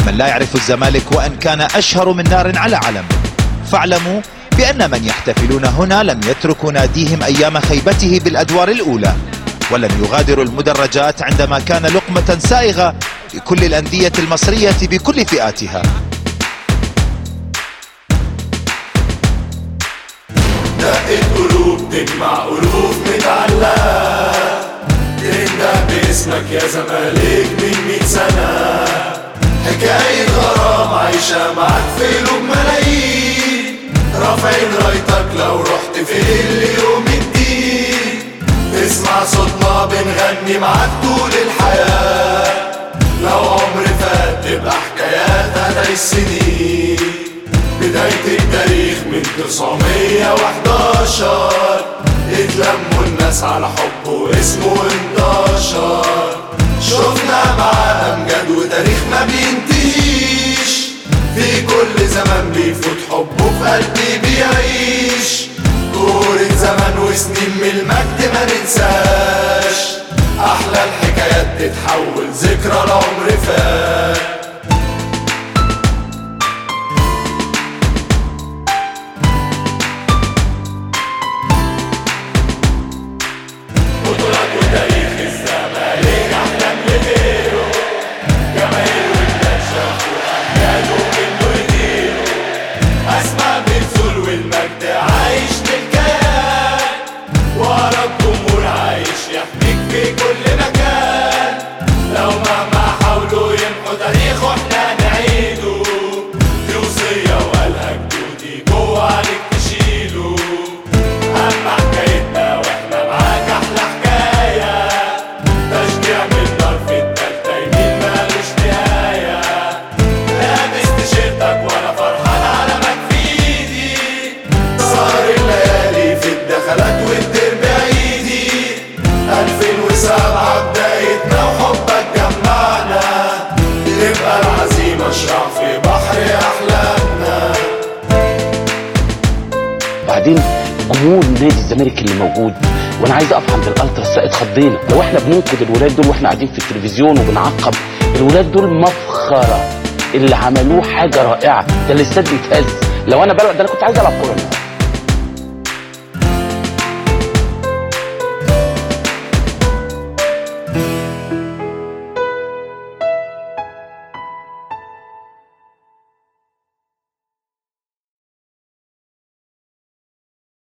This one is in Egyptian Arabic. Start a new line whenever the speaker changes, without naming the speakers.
من لا يعرف الزمالك وأن كان أشهر من نار على علم فاعلموا بأن من يحتفلون هنا لم يتركوا ناديهم أيام خيبته بالأدوار الأولى ولم يغادروا المدرجات عندما كان لقمة سائغة لكل الأندية المصرية بكل فئاتها
دقت قلوب تجمع قلوب متعلقة تنده باسمك يا زمالك من مية سنة حكاية غرام عايشة معاك في قلوب ملايين رافعين رايتك لو رحت فين ليوم الدين تسمع صوتنا بنغني معاك طول الحياة لو عمر فات تبقى حكايات هتعيش سنين بداية التاريخ من 911 اتلموا الناس على حب واسمه انتشر شفنا معاه أمجاد وتاريخ ما بينتهيش في كل زمان بيفوت حبه في قلبي بيعيش دورة زمن وسنين من المجد ما ننساش أحلى الحكايات تتحول ذكرى العمر فات بطولات وتاريخ الزمالك أحلام لغيره جماهير والناس شافوا أمجاده منه يديره أسمع بتزول والمجد عايش بالكيان ورا الجمهور عايش يحميك في كل مكان لو مهما حاولوا يمحوا تاريخه احنا نعيده دي وصية وقالها جدودي جوه عليك تشيله أما حكايتنا واحنا معاك أحلى حكاية تشجيع من نار في التالتة يمين مالوش نهاية لابس تيشيرتك وأنا فرحان علمك في إيدي سهر الليالي في الدخلات والدير بعيدي 2007 بدايتنا وحبك جمعنا تبقى العزيمة شراع في بحر أحلامنا
بعدين جمهور نادي الزمالك اللي موجود وانا عايز اقف عند الالتراس لا اتخضينا لو احنا بننقد الولاد دول واحنا قاعدين في التلفزيون وبنعقب الولاد دول مفخره اللي عملوه حاجه رائعه ده الاستاد بيتهز لو انا بلعب ده انا كنت عايز العب كوره النهارده